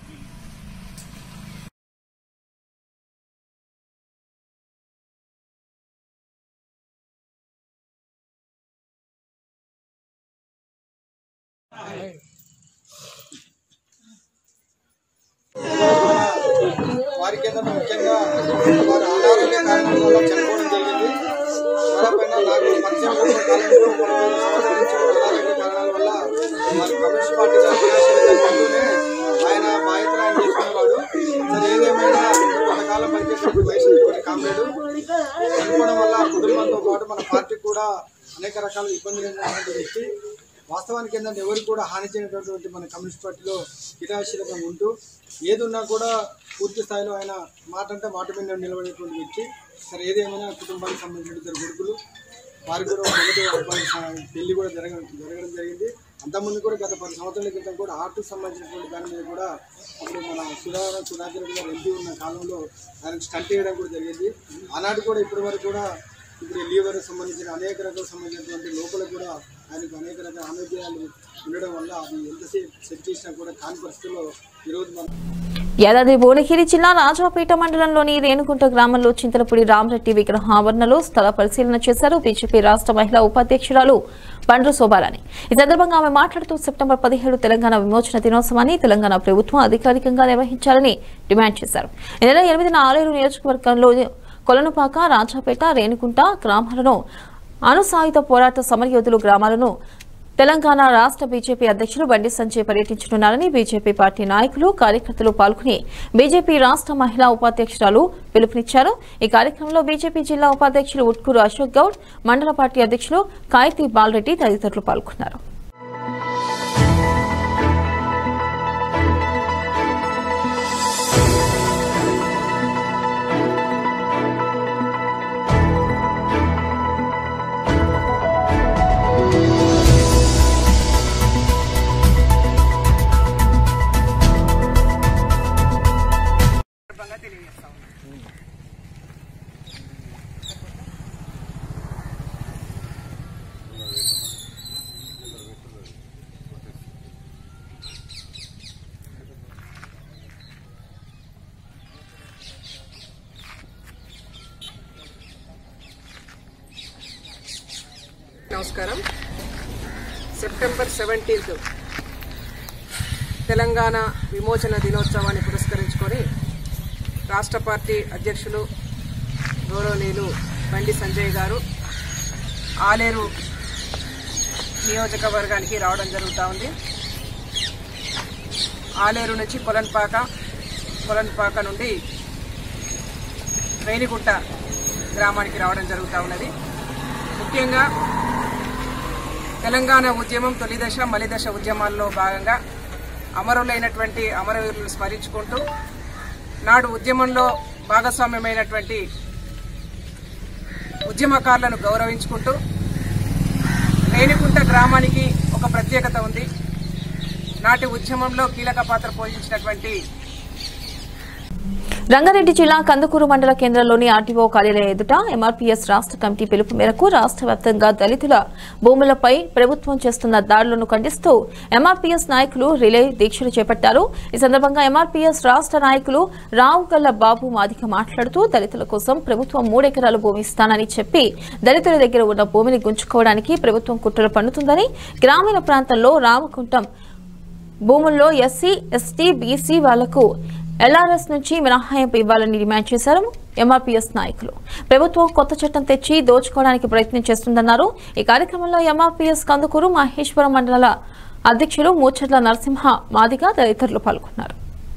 వారికి ఏదైనా ముఖ్యంగా వారి అనారోగ్య కారణాల వల్ల చనిపోవడం జరిగింది వారిపైన నాకు పరిచయం ఉన్న కాలంలో ఒక రెండు సంవత్సరాల నుంచి అనారోగ్య కారణాల వల్ల వారి కమ్యూనిస్ట్ పార్టీగా క్రియాశీలత ఉంటూనే ఆయన బాధ్యతలు ఆయన చేసుకునేవాడు సరే ఏదేమైనా కొంతకాలం పనిచేసినప్పుడు వయసు కొన్ని కామ్రేడు చనిపోవడం వల్ల కుటుంబంతో పాటు మన పార్టీకి కూడా అనేక రకాల ఇబ్బందులు ఎదురైనటువంటి వ్యక్తి వాస్తవానికి ఏంటంటే ఎవరికి కూడా హాని చేయనటువంటి మన కమ్యూనిస్ట్ పార్టీలో క్రియాశీలకంగా ఉంటూ ఏది ఉన్నా కూడా పూర్తి స్థాయిలో ఆయన మాట అంటే మాట మీద నిలబడేటువంటి వ్యక్తి సరే ఏదేమైనా కుటుంబానికి సంబంధించిన ఇద్దరు కొడుకులు వారికి కూడా మొదటి అబ్బాయి స- పెళ్లి కూడా జరగడం జరగడం జరిగింది అంతకుముందు కూడా గత పది సంవత్సరాల క్రితం కూడా ఆర్టు సంబంధించినటువంటి దాని మీద కూడా అప్పుడు మన సుధాకర్ సుధాకర్ రెడ్డి గారు ఎంపీ ఉన్న కాలంలో ఆయనకు స్టంట్ వేయడం కూడా జరిగింది ఆనాడు కూడా ఇప్పటి వరకు కూడా ఇప్పుడు లీవర్ సంబంధించిన అనేక రకాల సంబంధించినటువంటి లోపల కూడా ఆయనకు అనేక రకాల అనారోగ్యాలు ఉండడం వల్ల అది ఎంతసేపు సెట్ చేసినా కూడా కాని పరిస్థితుల్లో ఈరోజు మనం యాదాద్రి భువనగిరి జిల్లా రాజాపేట మండలంలోని రేణుగుంట గ్రామంలో చింతలపూడి రామరెడ్డి విగ్రహ ఆవరణలో స్థల పరిశీలన చేశారు బీజేపీ రాష్ట్ర మహిళా ఉపాధ్యక్షురాలు పండ్రు శోభారాణి ఈ సందర్భంగా ఆమె మాట్లాడుతూ సెప్టెంబర్ పదిహేడు తెలంగాణ విమోచన దినోత్సవాన్ని తెలంగాణ ప్రభుత్వం అధికారికంగా నిర్వహించాలని డిమాండ్ చేశారు ఈ నెల ఎనిమిదిన ఆలేరు నియోజకవర్గంలో కొలనుపాక రాజాపేట రేణుగుంట గ్రామాలను అణుసాయుధ పోరాట సమరయోధులు గ్రామాలను తెలంగాణ రాష్ట్ర బీజేపీ అధ్యక్షులు బండి సంజయ్ పర్యటించనున్నారని బీజేపీ పార్టీ నాయకులు కార్యకర్తలు పాల్గొని బీజేపీ రాష్ట్ర మహిళా ఉపాధ్యక్షురాలు పిలుపునిచ్చారు ఈ కార్యక్రమంలో బీజేపీ జిల్లా ఉపాధ్యక్షులు ఉట్కూరు అశోక్ గౌడ్ మండల పార్టీ అధ్యక్షులు కాయతి బాలరెడ్డి తదితరులు పాల్గొన్నారు నమస్కారం సెప్టెంబర్ సెవెంటీన్త్ తెలంగాణ విమోచన దినోత్సవాన్ని పురస్కరించుకొని రాష్ట్ర పార్టీ అధ్యక్షులు గౌరవనీయులు బండి సంజయ్ గారు ఆలేరు నియోజకవర్గానికి రావడం జరుగుతూ ఉంది ఆలేరు నుంచి కొలన్పాక కొలన్పాక నుండి రేణిగుంట గ్రామానికి రావడం జరుగుతూ ఉన్నది ముఖ్యంగా తెలంగాణ ఉద్యమం తొలిదశ మలిదశ ఉద్యమాల్లో భాగంగా అమరులైనటువంటి అమరవీరులను స్మరించుకుంటూ నాడు ఉద్యమంలో భాగస్వామ్యమైనటువంటి ఉద్యమకారులను గౌరవించుకుంటూ రేణిగుంట గ్రామానికి ఒక ప్రత్యేకత ఉంది నాటి ఉద్యమంలో కీలక పాత్ర పోషించినటువంటి రంగారెడ్డి జిల్లా కందుకూరు మండల కేంద్రంలోని ఆర్టీఓ కార్యాలయం ఎదుట ఎంఆర్పీఎస్ రాష్ట్ర కమిటీ పిలుపు మేరకు రాష్ట్ర వ్యాప్తంగా దళితుల భూములపై ప్రభుత్వం చేస్తున్న దాడులను ఖండిస్తూ ఎంఆర్పీఎస్ నాయకులు రిలే దీక్షలు చేపట్టారు ఈ సందర్భంగా ఎంఆర్పీఎస్ రాష్ట్ర నాయకులు రావుగల్ల బాబు మాదిక మాట్లాడుతూ దళితుల కోసం ప్రభుత్వం మూడెకరాల భూమి ఇస్తానని చెప్పి దళితుల దగ్గర ఉన్న భూమిని గుంజుకోవడానికి ప్రభుత్వం కుట్రలు పన్నుతుందని గ్రామీణ ప్రాంతంలో రామకుంటం భూముల్లో ఎస్సీ ఎస్టీ బీసీ వాళ్లకు ఎల్ఆర్ఎస్ నుంచి మినహాయింపు ఇవ్వాలని డిమాండ్ చేశారు ఎంఆర్పీఎస్ నాయకులు ప్రభుత్వం కొత్త చట్టం తెచ్చి దోచుకోవడానికి ప్రయత్నం చేస్తుందన్నారు ఈ కార్యక్రమంలో ఎంఆర్పీఎస్ కందుకూరు మహేశ్వరం మండల అధ్యక్షులు మూచర్ల నరసింహ మాదిగా తదితరులు పాల్గొన్నారు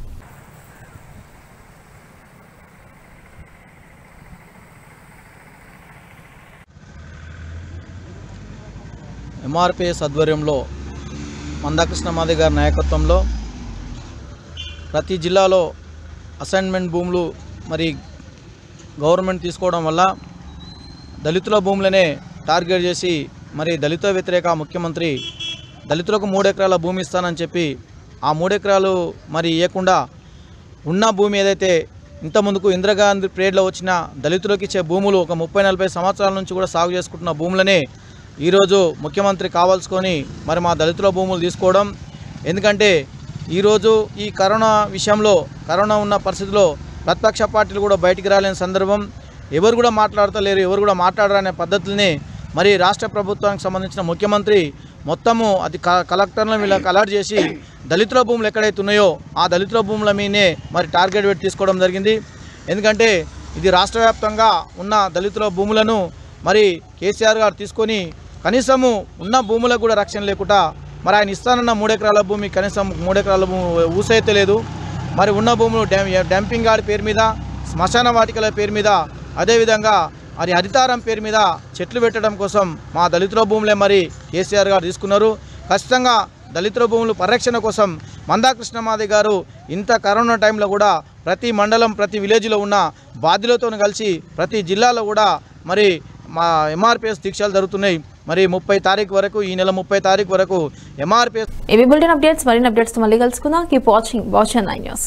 ఎంఆర్పిఎస్ ఆధ్వర్యంలో మందాకృష్ణ మాది గారి నాయకత్వంలో ప్రతి జిల్లాలో అసైన్మెంట్ భూములు మరి గవర్నమెంట్ తీసుకోవడం వల్ల దళితుల భూములనే టార్గెట్ చేసి మరి దళిత వ్యతిరేక ముఖ్యమంత్రి దళితులకు మూడు ఎకరాల భూమి ఇస్తానని చెప్పి ఆ మూడు ఎకరాలు మరి ఇవ్వకుండా ఉన్న భూమి ఏదైతే ఇంత ముందుకు ఇందిరాగాంధీ పీరియడ్లో వచ్చిన దళితులకు ఇచ్చే భూములు ఒక ముప్పై నలభై సంవత్సరాల నుంచి కూడా సాగు చేసుకుంటున్న భూములనే ఈరోజు ముఖ్యమంత్రి కావాల్సుకొని మరి మా దళితుల భూములు తీసుకోవడం ఎందుకంటే ఈరోజు ఈ కరోనా విషయంలో కరోనా ఉన్న పరిస్థితిలో ప్రతిపక్ష పార్టీలు కూడా బయటికి రాలేని సందర్భం ఎవరు కూడా మాట్లాడతలేరు ఎవరు కూడా మాట్లాడరనే పద్ధతుల్ని మరి రాష్ట్ర ప్రభుత్వానికి సంబంధించిన ముఖ్యమంత్రి మొత్తము అది క కలెక్టర్లను వీళ్ళకి అలర్ట్ చేసి దళితుల భూములు ఎక్కడైతే ఉన్నాయో ఆ దళితుల భూముల మీదనే మరి టార్గెట్ పెట్టి తీసుకోవడం జరిగింది ఎందుకంటే ఇది రాష్ట్ర వ్యాప్తంగా ఉన్న దళితుల భూములను మరి కేసీఆర్ గారు తీసుకొని కనీసము ఉన్న భూములకు కూడా రక్షణ లేకుండా మరి ఆయన ఇస్తానన్న మూడెకరాల భూమి కనీసం మూడెకరాల భూమి ఊసైతే లేదు మరి ఉన్న భూములు డ్యాం డంపింగ్ యార్డ్ పేరు మీద శ్మశాన వాటికల పేరు మీద అదేవిధంగా మరి హరితారం పేరు మీద చెట్లు పెట్టడం కోసం మా దళితుల భూములే మరి కేసీఆర్ గారు తీసుకున్నారు ఖచ్చితంగా దళితుల భూములు పరిరక్షణ కోసం మందాకృష్ణమాది గారు ఇంత కరోనా టైంలో కూడా ప్రతి మండలం ప్రతి విలేజ్లో ఉన్న బాధ్యులతో కలిసి ప్రతి జిల్లాలో కూడా మరి మా ఎంఆర్పిఎస్ దీక్షలు జరుగుతున్నాయి మరి ముప్పై తారీఖు వరకు ఈ నెల ముప్పై తారీఖు వరకు ఎంఆర్పిఎస్ ఇవి బులెటిన్ అప్డేట్స్ మరిన్ని అప్డేట్స్ మళ్ళీ కలుసుకుందాం keep watching watch nine news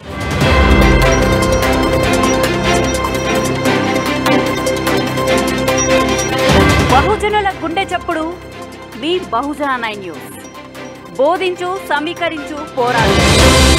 బహుజనుల గుండె చప్పుడు మీ బహుజన నైన్ న్యూస్ బోధించు సమీకరించు పోరాడు